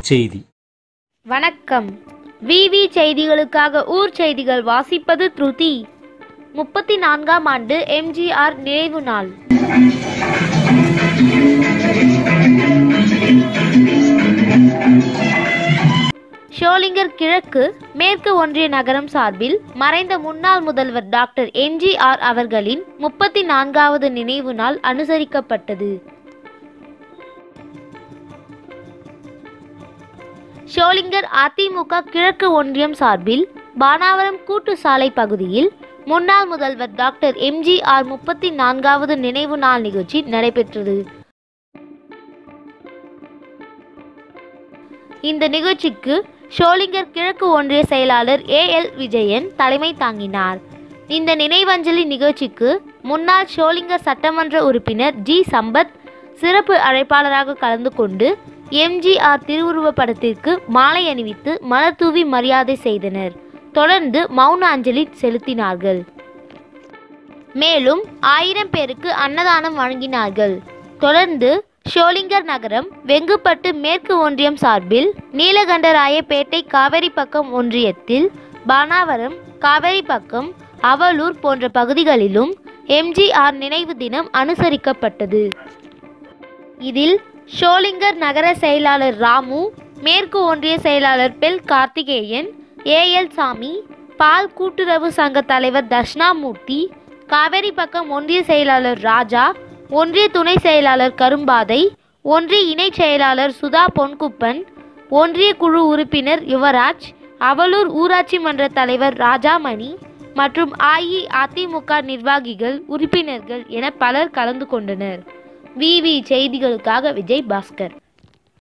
செய்தி வணக்கம் விவி செய்திகளுக்காக ஊர் செய்திகள் வாசிப்பது த்ருதி முப்பத்தி நான்காம் ஆண்டு எம்ஜிஆர் நினைவு நாள் ஷோலிங்கர் கிழக்கு மேற்கு ஒன்றிய நகரம் சார்பில் மறைந்த முன்னாள் முதல்வர் டாக்டர் எம்ஜிஆர் அவர்களின் முப்பத்தி நான்காவது நினைவு நாள் அனுசரிக்கப்பட்டது ஷோலிங்கர் அதிமுக கிழக்கு ஒன்றியம் சார்பில் பானாவரம் கூட்டு சாலை பகுதியில் முன்னாள் முதல்வர் டாக்டர் எம்ஜிஆர் முப்பத்தி நான்காவது நினைவு நாள் நிகழ்ச்சி நடைபெற்றது இந்த நிகழ்ச்சிக்கு ஷோலிங்கர் கிழக்கு ஒன்றிய செயலாளர் ஏ எல் விஜயன் தலைமை தாங்கினார் இந்த நினைவஞ்சலி நிகழ்ச்சிக்கு முன்னாள் ஷோலிங்கர் சட்டமன்ற உறுப்பினர் ஜி சம்பத் சிறப்பு அழைப்பாளராக கலந்து கொண்டு எம்ஜிஆர் திருவுருவப் படத்திற்கு மாலை அணிவித்து மலர் தூவி மரியாதை செய்தனர் தொடர்ந்து மௌன அஞ்சலி செலுத்தினார்கள் மேலும் ஆயிரம் பேருக்கு அன்னதானம் வழங்கினார்கள் தொடர்ந்து ஷோலிங்கர் நகரம் வெங்குப்பட்டு மேற்கு ஒன்றியம் சார்பில் நீலகண்டராயப்பேட்டை காவேரிப்பக்கம் ஒன்றியத்தில் பானாவரம் காவேரிப்பக்கம் அவலூர் போன்ற பகுதிகளிலும் எம்ஜிஆர் நினைவு தினம் அனுசரிக்கப்பட்டது இதில் ஷோலிங்கர் நகர செயலாளர் ராமு மேற்கு ஒன்றிய செயலாளர் பெல் கார்த்திகேயன் ஏஎல் சாமி பால் கூட்டுறவு சங்க தலைவர் தர்ஷனாமூர்த்தி காவேரி பக்கம் ஒன்றிய செயலாளர் ராஜா ஒன்றிய துணை செயலாளர் கரும்பாதை ஒன்றிய இணைச் செயலாளர் சுதா பொன்குப்பன் ஒன்றிய குழு உறுப்பினர் யுவராஜ் அவலூர் ஊராட்சி மன்ற தலைவர் ராஜாமணி மற்றும் அஇஅதிமுக நிர்வாகிகள் உறுப்பினர்கள் என பலர் கலந்து கொண்டனர் விவி செய்திகளுக்காக விஜய் பாஸ்கர்